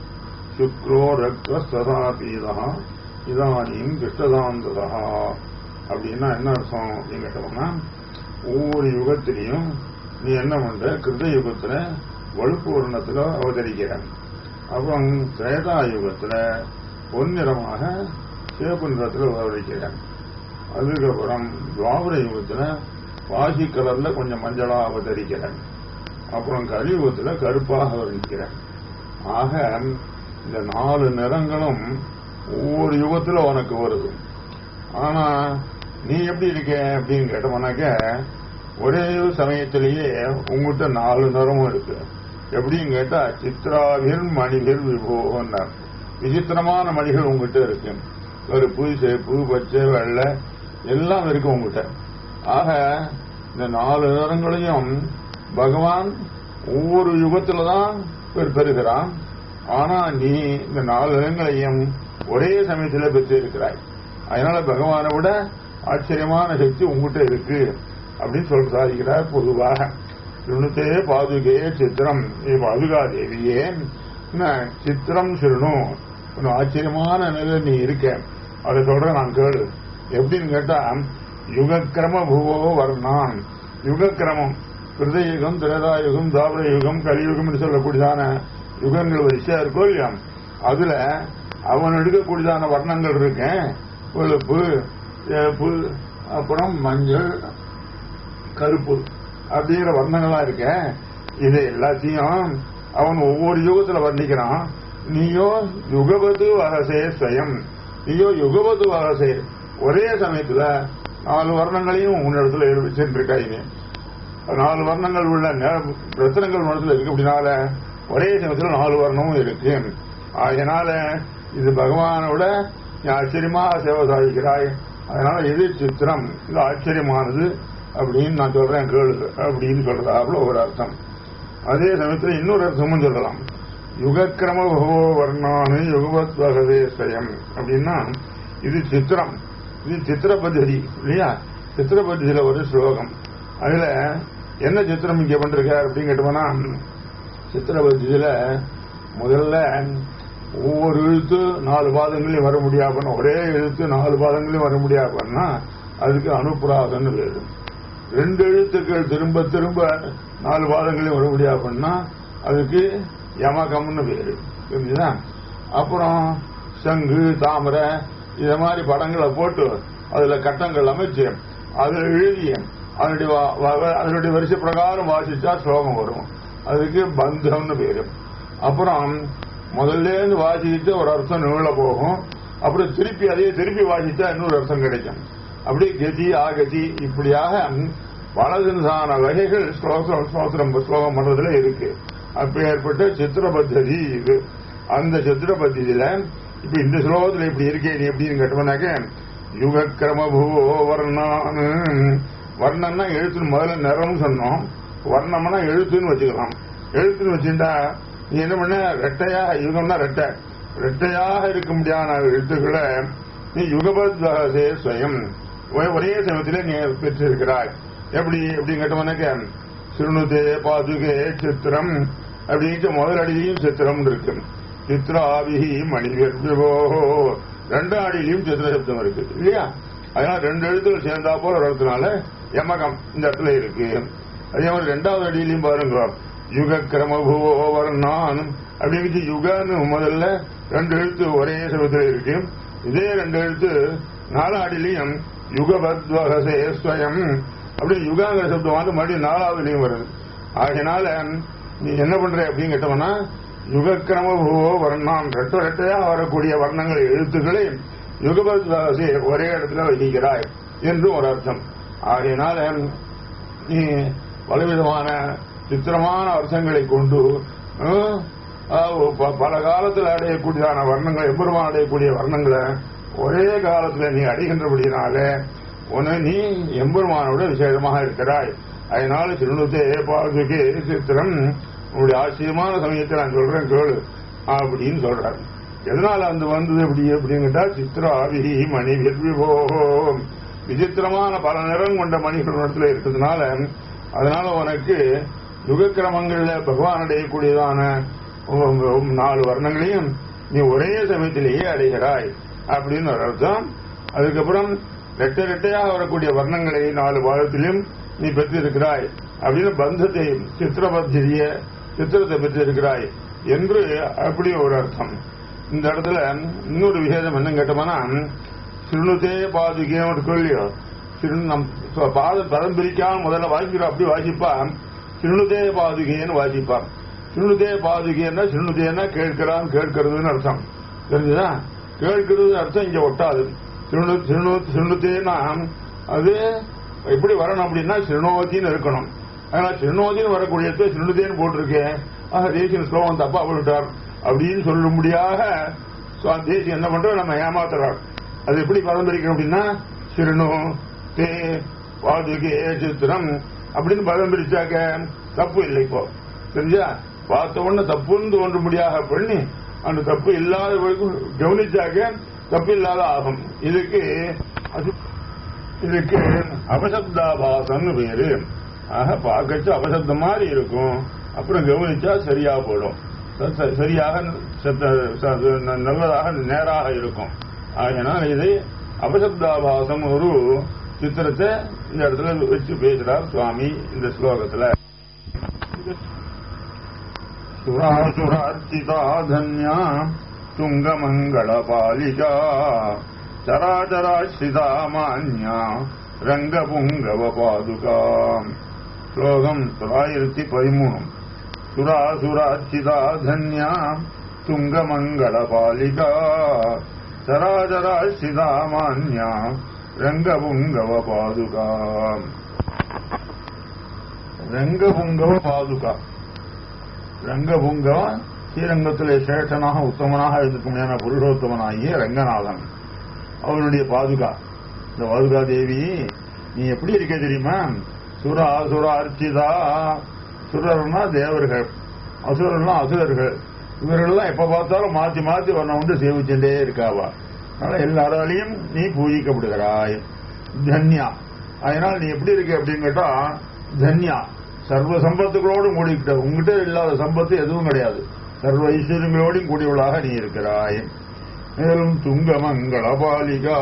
சுக்ரோ ரக்தஸ்ததா பீதா இதானியும் கிருஷ்ணதாந்ததா அப்படின்னா என்ன அர்த்தம் அப்படின்னு கேட்டோம்னா ஒவ்வொரு யுகத்திலையும் நீ என்ன பண்ற கிருத யுகத்துல வழுப்பு வர்ணத்துல அவதரிக்கிற அப்புறம் திரேதா யுகத்துல பொன்னிறமாக சிவப்பு நிறத்துல அவதரிக்கிறேன் அதுக்கப்புறம் துவாபர யுகத்துல பாசி கலர்ல கொஞ்சம் மஞ்சளா அவதரிக்கிறேன் அப்புறம் கலியுகத்துல கருப்பாக அவதரிக்கிறேன் ஆக இந்த நாலு நிறங்களும் ஒவ்வொரு யுகத்துல உனக்கு வருது ஆனா நீ எப்படி இருக்க அப்படின்னு கேட்டோம்னாக்க ஒரே சமயத்திலேயே உங்ககிட்ட நாலு நிறமும் இருக்கு எப்படின்னு கேட்டா சித்ராவிர் மணிகள் விபோகன்னார் விசித்திரமான மணிகள் உங்ககிட்ட இருக்கு கருப்பு சேப்பு பச்சை வெள்ளை எல்லாம் இருக்கு உங்ககிட்ட ஆக இந்த நாலு நிறங்களையும் பகவான் ஒவ்வொரு யுகத்துல தான் பெறு- பெறுகிறான் ஆனா நீ இந்த நாலு நிறங்களையும் ஒரே சமயத்தில் பெற்று இருக்கிறாய் அதனால பகவானை விட ஆச்சரியமான சக்தி உங்ககிட்ட இருக்கு அப்படின்னு சொல்ல சாதிக்கிறார் பொதுவாக சுணுத்தே பாதுகே சித்திரம் ஏ பாதுகா தேவியே என்ன, சித்திரம் சொல்லணும் ஒரு ஆச்சரியமான நிலை நீ இருக்க அதை சொல்ற நான் கேளு எப்படின்னு கேட்டா யுகக்கிரம புவோ வர்ணான் யுகக்கிரமம் கிருதயுகம் திரேதாயுகம் தாவர யுகம் கலியுகம் சொல்லக்கூடியதான யுகங்கள் வரிசையா இருக்கோ இல்லையா அதுல அவன் எடுக்கக்கூடியதான வர்ணங்கள் இருக்கேன் வெளுப்பு சேப்பு அப்புறம் மஞ்சள் கருப்பு அப்படிங்கிற வர்ணங்களா இருக்க இது எல்லாத்தையும் அவன் ஒவ்வொரு யுகத்துல வர்ணிக்கிறான் நீயோ யுகபது வகசே ஸ்வயம் நீயோ யுகபது வகசே ஒரே சமயத்துல நாலு வர்ணங்களையும் உன்னிடத்துல வச்சிருக்காங்க நாலு வர்ணங்கள் உள்ள நே- ரத்தினங்கள் மனசுல இருக்கு அப்படினால ஒரே சமயத்துல நாலு வர்ணமும் இருக்கு அதனால இது பகவானோட நீ ஆச்சரியமாக சேவை சாதிக்கிறாய் அதனால இது சித்திரம் இது ஆச்சரியமானது அப்படின்னு நான் சொல்றேன் கேளு அப்படின்னு சொல்றதாப்புல ஒரு அர்த்தம் அதே சமயத்துல இன்னொரு அர்த்தமும் சொல்லலாம் யுகக்கிரம பகவோ வர்ணானு யுகவத் வகதே ஸ்வயம் அப்படின்னா இது சித்திரம் இது சித்திர பദ്ധதி இல்லையா சித்திர பദ്ധதியில ஒரு ஸ்லோகம் அதுல என்ன சித்திரம் இங்க பண்றார் அப்படின்னு கேட்டோம்னா சித்திர பദ്ധதியில முதல்ல ஒவ்வொரு எழுத்து நாலு பாதங்களையும் வர முடியாதுன்னா ஒரே எழுத்து நாலு பாதங்களையும் வர முடியாதுன்னா அதுக்கு அனுப்புராதன்னு பேரு ரெண்டு எழுத்துக்கள் திரும்ப திரும்ப நாலு பாதங்களையும் வர முடியாதுன்னா அதுக்கு யமகம்னு பேரு புரிஞ்சுதா அப்புறம் சங்கு தாமரை இத மாதிரி படங்களை போட்டு அதுல கட்டங்கள் அமைச்சு அதுல எழுதிய அதனுடைய வ- வ- அதனுடைய வரிசை பிரகாரம் வாசிச்சா ஸ்லோகம் வரும் அதுக்கு பந்தம்னு பேரு அப்புறம் முதல்ல இருந்து வாசிச்சுட்டு ஒரு அர்த்தம் நீள போகும் அப்புறம் திருப்பி அதே திருப்பி வாசிச்சா இன்னொரு அர்த்தம் கிடைக்கும் அப்படியே கதி ஆகதி இப்படியாக பலதினசான வகைகள் ஸ்லோகம் ஸ்தோத்திரம் ஸ்லோகம் பண்றதுல இருக்கு அப்ப ஏற்பட்ட சித்திர பத்ததி இது அந்த சித்திர பத்ததியில இப்ப இந்த ஸ்லோகத்துல இப்படி இருக்கே நீ எப்படின்னு கேட்டோம்னாக்க யுகக்கிரம பூவோ வர்ணான்னு வர்ணம்னா எழுத்துன்னு முதல்ல நிறம்னு சொன்னோம் வர்ணம்னா எழுத்துன்னு வச்சுக்கலாம் எழுத்துன்னு வச்சுட்டா நீ என்ன பண்ண ரெட்டையா யுகம்னா ரெட்டை ரெட்டையாக இருக்க முடியாத எழுத்துக்களை நீ யுகபத்வகசே ஸ்வயம் ஒரே- ஒரே சமயத்திலே நீ பெற்றிருக்கிறாய் எப்படி எப்படின்னு கேட்டோம்னாக்க சிறுணுதே பாதுகே சித்திரம் அப்படின்ட்டு முதல் அடியிலையும் சித்திரம் இருக்கு சித்ராபிஹி மணிவோ ரெண்டு அடியிலையும் சித்திர சப்தம் இருக்கு இல்லையா அதனால ரெண்டு எழுத்துக்கள் சேர்ந்தா போல வரதுனால யமகம் இந்த இடத்துல இருக்கு அதே மாதிரி ரெண்டாவது அடியிலையும் பாருங்க யுக கிரமபுவோ வர்ணான் அப்படிங்கிறது யுகன்னு முதல்ல ரெண்டு எழுத்து ஒரே சமயத்தில் இருக்கு இதே ரெண்டு எழுத்து நாலாடிலையும் யுகபத்வகசே ஸ்வயம் அப்படி யுகாங்கிற சப்தம் வந்து மறுபடியும் நாலாவதுலையும் வருது ஆகையினால நீ என்ன பண்ற அப்படின்னு கேட்டோம்னா யுகக்கிரம பூவோ வர்ணாம் ரெட்ட ரெட்டையா வரக்கூடிய வர்ணங்கள் எழுத்துக்களை யுகபத்வகசே ஒரே இடத்துல வகிக்கிறாய் என்று ஒரு அர்த்தம் ஆகையினால நீ பலவிதமான சித்திரமான அர்த்தங்களை கொண்டு அஹ், அஹ், ப- பல காலத்தில் அடையக்கூடியதான வர்ணங்கள் எம்பெருமான் அடையக்கூடிய வர்ணங்களை ஒரே காலத்தில் நீ அடைகின்றபடியினால உன நீ எம்பெருமானோட விசேஷமாக இருக்கிறாய் அதனால திருநூத்தே பாதுகே சித்திரம் உன்னுடைய ஆச்சரியமான சமயத்தை நான் சொல்றேன் கேளு அப்படின்னு சொல்றாரு எதனால அந்த வந்தது எப்படி அப்படின்னு கேட்டா சித்ராவிஹி மணி விபோ விசித்திரமான பல நிறம் கொண்ட மணிகள் இடத்துல இருக்கிறதுனால அதனால உனக்கு யுகக்கிரமங்கள்ல பகவான் அடையக்கூடியதான உம், உம், நாலு வர்ணங்களையும் நீ ஒரே சமயத்திலேயே அடைகிறாய் அப்படின்னு ஒரு அர்த்தம் அதுக்கப்புறம் ரெட்டை ரெட்டையாக வரக்கூடிய வர்ணங்களை நாலு பாகத்திலும் நீ பெற்றிருக்கிறாய் அப்படின்னு பந்தத்தை சித்திரபத்திய சித்திரத்தை பெற்றிருக்கிறாய் என்று அப்படி ஒரு அர்த்தம் இந்த இடத்துல இன்னொரு விசேஷம் என்ன கேட்டோம்னா சிறுநுதே பாதுகே ஒரு கேள்வியோ சிறு நம் பாதம் பதம் பிரிக்காம முதல்ல வாசிக்கிறோம் அப்படி வாசிப்பான் சிறுநுதே பாதுகேன்னு வாசிப்பான் சிறுநுதே பாதுகேன்னா சிறுநுதேன்னா கேட்கிறான் கேட்கிறதுன்னு அர்த்தம் தெரிஞ்சுதா கேட்கிறது அர்த்தம் இங்க ஒட்டாது சிறுநு சிறுநு சிறுநுதேன்னா அது எப்படி வரணும் அப்படின்னா சிறுநோத்தின்னு இருக்கணும் அதனால சிறுநோதின்னு வரக்கூடியது சிறுநுதேன்னு போட்டிருக்கேன் ஆக தேசியன் ஸ்லோகம் தப்பா போட்டுட்டார் அப்படின்னு சொல்லும்படியாக சுவா- தேசியம் என்ன பண்றோம் நம்ம ஏமாத்துறார் அது எப்படி பரம்பரிக்கணும் அப்படின்னா சிறுனு தே பாதுகே சித்திரம் அப்படின்னு பதம் பிரிச்சாக்க தப்பு இல்லை இப்போ தெரிஞ்சா பார்த்த உடனே தப்புன்னு தோன்றும்படியாக பண்ணி அந்த தப்பு இல்லாத வரைக்கும் கவனிச்சாக்க தப்பு இல்லாத ஆகும் இதுக்கு அது இதுக்கு அபசப்தாபாசம்னு பேரு ஆக பார்க்கச்சு அபசப்தம் மாதிரி இருக்கும் அப்புறம் கவனிச்சா சரியா போயிடும் ச- ச- சரியாக சத்த- ச- ந- நல்லதாக நேராக இருக்கும் ஆகையினால் இதை அபசப்தாபாசம் ஒரு சித்திரத்தை இந்த இடத்துல வச்சு பேசுறார் சுவாமி இந்த ஸ்லோகத்துல சுராசுரார்த்திதா தன்யா துங்கமங்கள பாலிகா சராச்சராசிதா மான்யா ரங்கபுங்கவ பாதுகா ஸ்லோகம் தொள்ளாயிரத்தி பதிமூணு சுராசுராச்சிதா தன்யா துங்கமங்கள பாலிகா சராஜராசிதா மான்யா ரங்கபுங்கவ பாதுகா ரங்கபுங்கவ பாதுகா ரங்கபுங்கவ ஸ்ரீரங்கத்திலே சேஷனாக உத்தமனாக இருக்கக்கூடிய புருஷோத்தமனாகிய ரங்கநாதன் அவனுடைய பாதுகா இந்த பாதுகா தேவி நீ எப்படி இருக்க தெரியுமா சுரா சுர அர்ச்சிதா சுரர்னா தேவர்கள் அசுரர்னா அசுரர்கள் இவர்கள்லாம் எப்ப பார்த்தாலும் மாத்தி மாத்தி உன்னை வந்து சேவிச்சுட்டே இருக்காவா அதனால எல்லாராலையும் நீ பூஜிக்கப்படுகிறாய் தன்யா அதனால நீ எப்படி இருக்க அப்படின்னு கேட்டா தன்யா சர்வ சம்பத்துகளோடும் கூடிக்கிட்ட உங்ககிட்ட இல்லாத சம்பத்து எதுவும் கிடையாது சர்வ ஐஸ்வர்யங்களோடும் கூடியவளாக நீ இருக்கிறாய் மேலும் துங்க மங்கள பாலிகா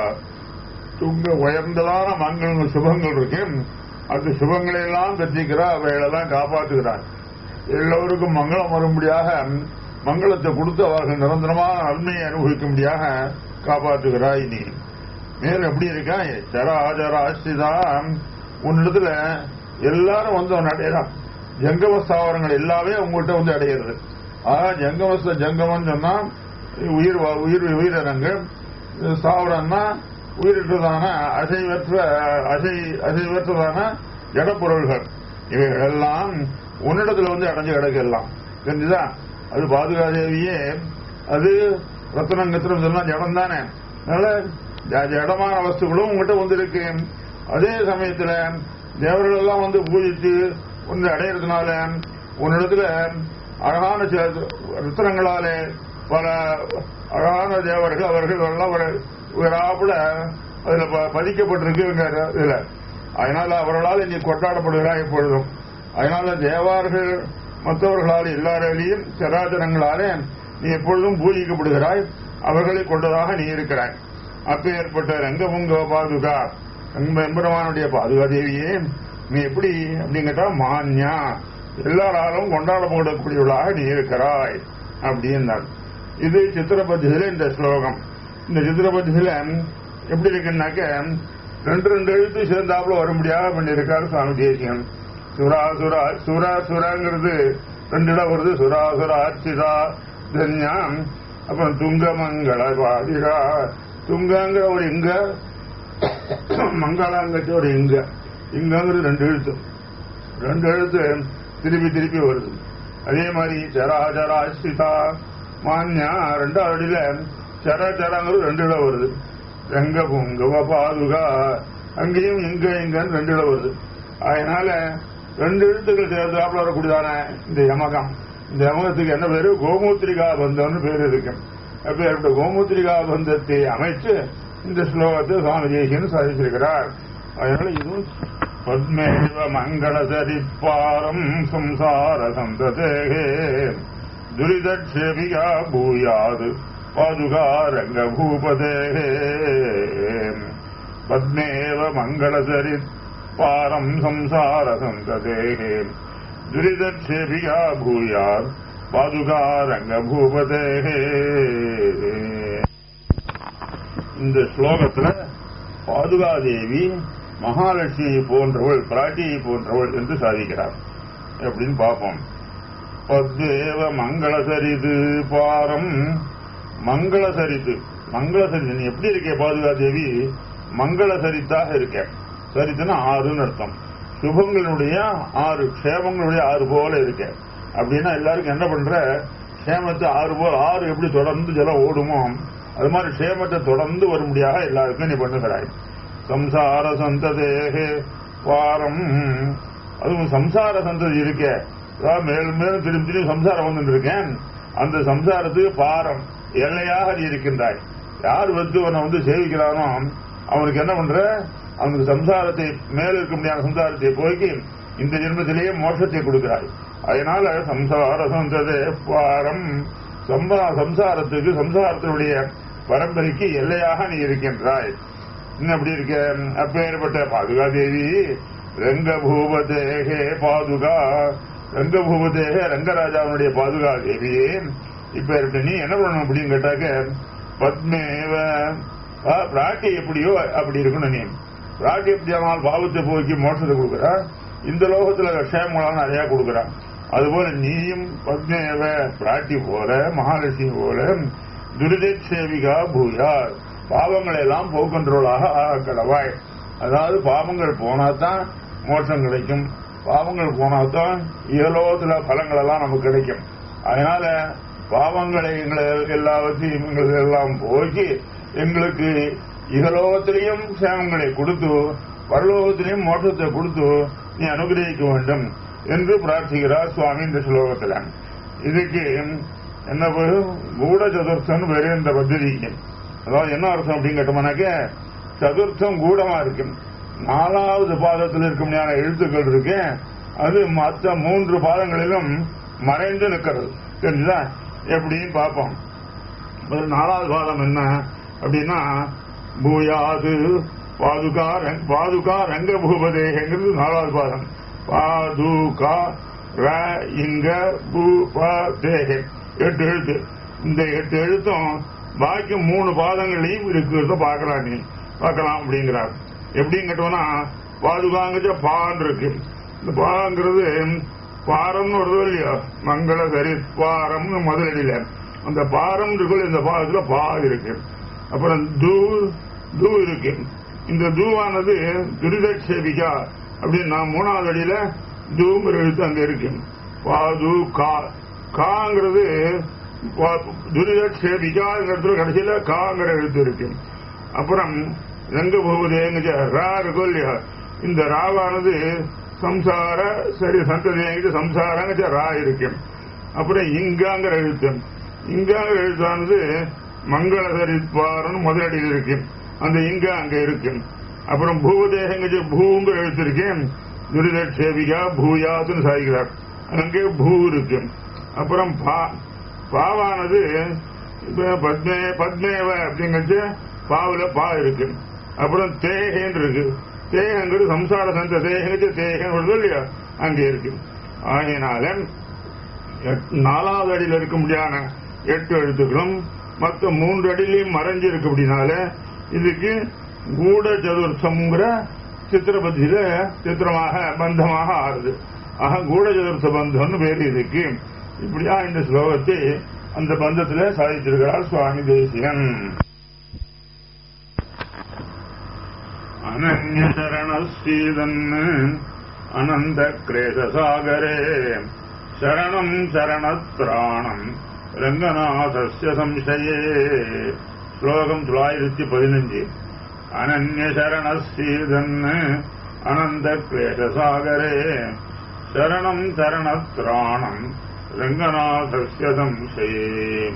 துங்க உயர்ந்ததான மங்களங்கள் சுபங்கள் இருக்கு அந்த சுபங்களை எல்லாம் பெற்றிக்கிறா அவைகளெல்லாம் காப்பாற்றுகிறார் எல்லோருக்கும் மங்களம் வரும்படியாக மங்களத்தை கொடுத்து அவர்கள் நிரந்தரமான நன்மையை அனுபவிக்கும்படியாக காப்பாற்றுகிறாய் நீ மேலும் எப்படி இருக்காய் சராஜராசிதான் உன்னிடத்துல எல்லாரும் வந்து அவன் அடையலாம் ஜங்கம ஸ்தாவரங்கள் எல்லாமே உங்கள்கிட்ட வந்து அடையிறது ஆக ஜங்கமஸ்த ஜங்கமம் சொன்னா உயிர் உயிர் உயிரினங்கள் ஸ்தாவரம்னா உயிரிட்டதான அசைவற்ற அசை அசைவற்றதான ஜடப்பொருள்கள் இவைகள் எல்லாம் உன்னிடத்துல வந்து அடைஞ்சு கிடக்கலாம் தெரிஞ்சுதா அது பாதுகாதேவியே அது ரத்தனங்கத்திரம் சொன்னா ஜடம் தானே அதனால ஜடமான வஸ்துகளும் உங்ககிட்ட வந்து இருக்கு அதே சமயத்துல தேவர்கள் எல்லாம் வந்து பூஜித்து ஒன்று அடையிறதுனால உன்னிடத்துல அழகான ரத்தனங்களாலே பல அழகான தேவர்கள் அவர்கள் எல்லாம் விழாப்புல அதுல பதிக்கப்பட்டிருக்கு இதுல அதனால அவர்களால் நீ கொண்டாடப்படுகிறாய் எப்பொழுதும் அதனால தேவார்கள் மற்றவர்களால் எல்லாராலையும் சராச்சரங்களாலே நீ எப்பொழுதும் பூஜிக்கப்படுகிறாய் அவர்களை கொண்டதாக நீ இருக்கிறாய் அப்ப ஏற்பட்ட ரங்கபுங்க பாதுகா எம்பெருமானுடைய பாதுகா தேவியே நீ எப்படி அப்படின்னு கேட்டா மான்யா எல்லாராலும் கொண்டாடப்படக்கூடியவளாக நீ இருக்கிறாய் அப்படின்னார் இது சித்திரபத்தியில இந்த ஸ்லோகம் இந்த சித்திரபத்தியில எப்படி இருக்குன்னாக்க ரெண்டு ரெண்டு எழுத்து சேர்ந்தாப்புல வரும்படியாக பண்ணியிருக்காரு சுவாமி தேசியம் சுரா சுரா சுரா சுராங்கிறது ரெண்டு இடம் வருது சுரா சுரா அர்ச்சிதா தன்யாம் அப்புறம் துங்கமங்கள பாதிகா துங்கங்கிற ஒரு இங்க மங்களாங்கச்சு ஒரு இங்க இங்கங்கிறது ரெண்டு எழுத்து ரெண்டு எழுத்து திருப்பி திருப்பி வருது அதே மாதிரி சராஜராசிதா மான்யா ரெண்டாவது அடியில சராச்சராங்கிறது ரெண்டு இடம் வருது எங்க பொங்கவ பாதுகா அங்கேயும் இங்க இங்கன்னு ரெண்டு இடம் வருது அதனால ரெண்டு எழுத்துக்கள் சேர்ந்தாப்புல வரக்கூடியதான இந்த யமகம் இந்த யமகத்துக்கு என்ன பேரு கோமூத்திரிகா பந்தம்னு பேர் இருக்கு அப்பேற்பட்ட கோமூத்திரிகா பந்தத்தை அமைச்சு இந்த ஸ்லோகத்தை சுவாமி தேசியன் சாதிச்சிருக்கிறார் அதனால இதுவும் பத்மேவ மங்களசரிப்பாரம் சம்சார சந்ததேகே துரிதக்ஷேபிகா பூயாது பாதுகா ரங்கபூபதேகே பத்மேவ மங்களசரித் பாரம் சம்சார சந்ததேகே துரிதக்ஷேபிகா பூயாத் பாதுகா ரங்கபூபதேகே இந்த ஸ்லோகத்துல பாதுகாதேவி மகாலட்சுமி போன்றவள் பிராட்டியை போன்றவள் என்று சாதிக்கிறார் அப்படின்னு பார்ப்போம் பத்வேவ மங்களசரிது பாரம் மங்களசரித்து மங்களசரித்து நீ எப்படி இருக்கே பாதுகா தேவி மங்களசரித்தாக இருக்க சரித்துனா ஆறுன்னு அர்த்தம் சுபங்களுடைய ஆறு க்ஷேமங்களுடைய ஆறு போல இருக்க அப்படின்னா எல்லாருக்கும் என்ன பண்ற க்ஷேமத்தை ஆறு போல் ஆறு எப்படி தொடர்ந்து ஜலம் ஓடுமோ அது மாதிரி க்ஷேமத்தை தொடர்ந்து வரும்படியாக எல்லாருக்கும் நீ பண்ணுகிறாய் சம்சார சந்ததேகே பாரம் அதுவும் சம்சார சந்ததி இருக்க அதாவது மேலும் மேலும் திரும்பி திரும்பி சம்சாரம் வந்து இருக்கேன் அந்த சம்சாரத்துக்கு பாரம் எல்லையாக நீ இருக்கின்றாய் யார் வந்து உன்னை வந்து சேவிக்கிறானோ அவனுக்கு என்ன பண்ற அவனுக்கு சம்சாரத்தை மேல இருக்க முடியாத சம்சாரத்தை போக்கி இந்த ஜென்மத்திலேயே மோட்சத்தை கொடுக்கிறாய் அதனால சம்சார சந்ததே பாரம் சம்சாரத்துக்கு சம்சாரத்தினுடைய பரம்பரைக்கு எல்லையாக நீ இருக்கின்றாய் இன்னும் அப்படி இருக்க அப்பேற்பட்ட பாதுகா தேவி ரங்கபூபதேகே பாதுகா ரங்கபூபதேகே ரங்கராஜாவுடைய பாதுகா தேவியே இப்ப இருக்க நீ என்ன பண்ணணும் அப்படின்னு கேட்டாக்க பத்மேவ பிராட்டி எப்படியோ அப்படி இருக்கணும் நீ பிராட்டி எப்படியானால் பாவத்தை போக்கி மோட்சத்தை கொடுக்குறா இந்த லோகத்துல க்ஷேமங்களாம் நிறைய கொடுக்குறான் அதுபோல நீயும் பத்மேவ பிராட்டி போல மகாலட்சுமி போல துரிதேட்சேவிகா பூயார் பாவங்களை எல்லாம் போக்கின்றவளாக கடவாய் அதாவது பாவங்கள் போனாதான் மோட்சம் கிடைக்கும் பாவங்கள் போனாதான் இயலோகத்துல பலங்கள் எல்லாம் நமக்கு கிடைக்கும் அதனால பாவங்களை எங்களை எல்லாவற்றையும் எங்களுக்கு எல்லாம் போக்கி எங்களுக்கு இகலோகத்திலையும் சேமங்களை கொடுத்து பரலோகத்திலையும் மோட்சத்தை கொடுத்து நீ அனுகிரகிக்க வேண்டும் என்று பிரார்த்திக்கிறார் சுவாமி இந்த ஸ்லோகத்துல இதுக்கு என்ன பேரு கூட சதுர்த்தம் வேறு இந்த பத்திரிக்கை அதாவது என்ன அர்த்தம் அப்படின்னு கேட்டோம்னாக்க சதுர்த்தம் கூடமா இருக்கு நாலாவது பாதத்தில் இருக்க முடியாத எழுத்துக்கள் இருக்கு அது மற்ற மூன்று பாதங்களிலும் மறைந்து நிற்கிறது தெரிஞ்சுதா எப்படின்னு பார்ப்போம் ஒரு நாலாவது பாதம் என்ன அப்படின்னா பூயாது பாதுகா ரங்- பாதுகா ரங்க பூபதேங்கிறது நாலாவது பாதம் பாதுகா ர இங்க பூ ப தேகே எட்டு எழுத்து இந்த எட்டு எழுத்தும் பாக்கி மூணு பாதங்களையும் இருக்கிறத பார்க்கலாம் நீ பார்க்கலாம் அப்படிங்கிறார் எப்படின்னு கேட்டோம்னா பாதுகாங்கிற பான் இருக்கு இந்த பாங்கிறது பாரம்னு வருதோ இல்லையோ மங்கள சரி பாரம்னு முதலடியில அந்த பாரம் இருக்குல்ல இந்த பாதத்துல பா இருக்கு அப்புறம் தூ தூ இருக்கு இந்த தூவானது துரிதக்ஷேபிகா அப்படின்னு நான் மூணாவது அடியில தூங்கிற எழுத்து அங்க இருக்கு பாது கா காங்கிறது துரிதக்ஷேபிகாங்கிறதுல கடைசியில காங்கிற எழுத்து இருக்கு அப்புறம் ரங்க போகுதேங்க ரா இருக்கும் இல்லையா இந்த ராவானது சம்சார சரி சந்ததிங்கிட்டு சம்சாரங்க ரா இருக்கு அப்புறம் இங்காங்கிற எழுத்து இங்காங்கிற எழுத்தானது மங்கள சரித்வாரன் முதலடியில் இருக்கு அந்த இங்க அங்க இருக்கு அப்புறம் பூதேகங்க பூங்கிற எழுத்து இருக்கு துரிதக்ஷேபிகா பூயாதுன்னு சாதிக்கிறார் அங்கே பூ இருக்கு அப்புறம் பா பாவானது இப்ப பத்மே பத்மேவ அப்படிங்கிறது பாவுல பா இருக்கு அப்புறம் தேகேன்னு இருக்கு தேகங்கிறது சம்சார சந்த தேகங்கிறது தேகம் வருது இல்லையா அங்கே இருக்கு ஆகையினால எட்- நாலாவது அடியில் இருக்க முடியாத எட்டு எழுத்துக்களும் மற்ற மூன்று அடியிலையும் மறைஞ்சு இருக்கு அப்படின்னால இதுக்கு கூட சதுர்த்தம்ங்கிற சித்திரபதியில சித்திரமாக பந்தமாக ஆறுது ஆக கூட சதுர்த்த பந்தம்னு பேர் இதுக்கு இப்படியா இந்த ஸ்லோகத்தை அந்த பந்தத்துல சாதித்திருக்கிறார் சுவாமி தேசிகன் அனன்யசரணஸ்ரீதன் அனந்த கிரேசசாகரே சரணம் சரணத்ராணம் ரங்கநாதஸ்ய சம்சயே ஸ்லோகம் தொள்ளாயிரத்தி பதினஞ்சு அனன்யசரணஸ்ரீதன் அனந்த கிரேசசாகரே சரணம் சரணத்ராணம் ரங்கநாதஸ்ய சம்சயே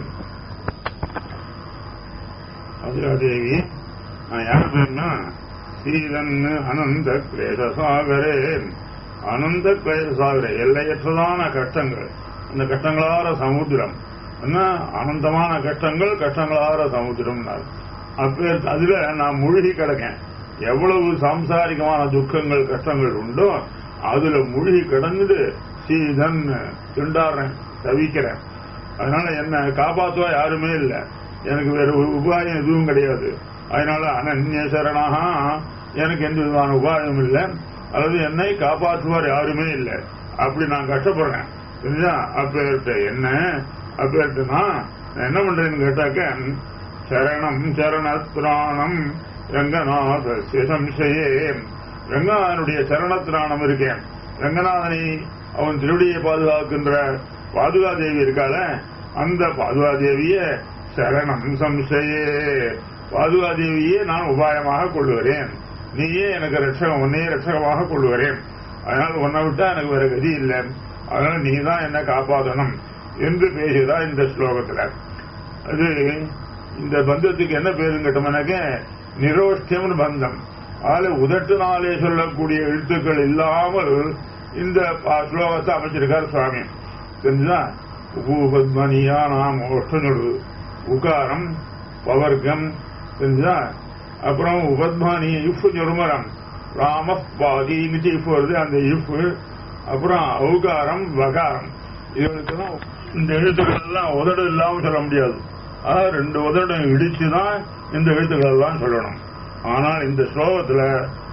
அதுகாதேவி நான் யார் பேர்னா சீதன் அனந்த கிளேசசாகரே அனந்த கிளேசசாகரே எல்லையற்றதான கஷ்டங்கள் அந்த கஷ்டங்களார சமுத்திரம் என்ன அனந்தமான கஷ்டங்கள் கஷ்டங்களார சமுத்திரம் அப்பேர் அதுல நான் மூழ்கி கிடக்கேன் எவ்வளவு சாம்சாரிகமான துக்கங்கள் கஷ்டங்கள் உண்டோ அதுல மூழ்கி கிடந்துட்டு சீதன் திண்டாடுறேன் தவிக்கிறேன் அதனால என்ன காப்பாத்துவா யாருமே இல்லை எனக்கு வேற ஒரு உபாயம் எதுவும் கிடையாது அதனால அனன்ய சரணா எனக்கு எந்த விதமான உபாயம் இல்லை அல்லது என்னை காப்பாற்றுவார் யாருமே இல்லை அப்படி நான் கஷ்டப்படுறேன் தெரிஞ்சா அப்பேர்ட்ட என்ன அப்பேர்ட்ட நான் என்ன பண்றேன்னு கேட்டாக்க சரணம் சரணத்ராணம் ரங்கநாதஸ்ய சம்சயே ரங்கநாதனுடைய சரணத்ராணம் இருக்கேன் ரங்கநாதனை அவன் திருவடியை பாதுகாக்கின்ற பாதுகாதேவி இருக்காள அந்த பாதுகாதேவிய சரணம் சம்சயே பாதுகாதேவியே நான் உபாயமாக கொள்ளுகிறேன் நீயே எனக்கு ரட்சகம் உன்னையே ரட்சகமாக கொள்ளுகிறேன் அதனால் உன்னை விட்டா எனக்கு வேற கதி இல்லை அதனால நீ தான் என்ன காப்பாற்றணும் என்று பேசுகிறா இந்த ஸ்லோகத்துல அது இந்த பந்தத்துக்கு என்ன பேருன்னு கேட்டோம்னாக்க நிரோஷ்டியம்னு பந்தம் ஆளு உதட்டினாலே சொல்லக்கூடிய எழுத்துக்கள் இல்லாமல் இந்த பா- ஸ்லோகத்தை அமைச்சிருக்கார் சுவாமி தெரிஞ்சுதா உபூபத்மனியா நாம் ஒற்றனொடு உகாரம் பவர்க்கம் தெரிஞ்சுதா அப்புறம் உபத்மானி இஃப் நிர்மரம் ராம பாதி இஃப் வருது அந்த இஃப் அப்புறம் ஔகாரம் வகாரம் இவனுக்கெல்லாம் இந்த எழுத்துக்கள் எல்லாம் உதடு இல்லாம சொல்ல முடியாது ஆக ரெண்டு உதடும் இடிச்சுதான் இந்த எழுத்துக்கள் எல்லாம் சொல்லணும் ஆனால் இந்த ஸ்லோகத்துல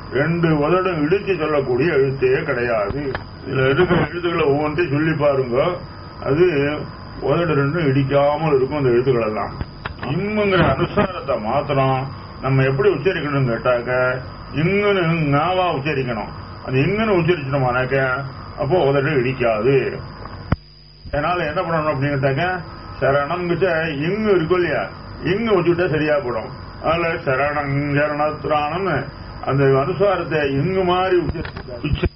ரெண்டு உதடும் இடிச்சு சொல்லக்கூடிய எழுத்தே கிடையாது இதுல இருக்கிற எழுத்துக்களை ஒவ்வொன்றையும் சொல்லி பாருங்க அது உதடு ரெண்டும் இடிக்காமல் இருக்கும் அந்த எழுத்துக்கள் எல்லாம் இம்முங்கிற அனுசாரத்தை மாத்திரம் நம்ம எப்படி உச்சரிக்கணும் கேட்டாக்க இங்குன்னு நாவா உச்சரிக்கணும் அந்த இங்குன்னு உச்சரிச்சிட்டோமானாக்க அப்போ உதடு இடிக்காது அதனால என்ன பண்ணணும் அப்படின்னு சரணம் இங்கு இருக்கும் இல்லையா இங்கு வச்சுட்டா சரியா போடும் அதுல சரணம் சரணத்ராணம்னு அந்த அனுசாரத்தை இங்கு மாதிரி உச்ச- உச்ச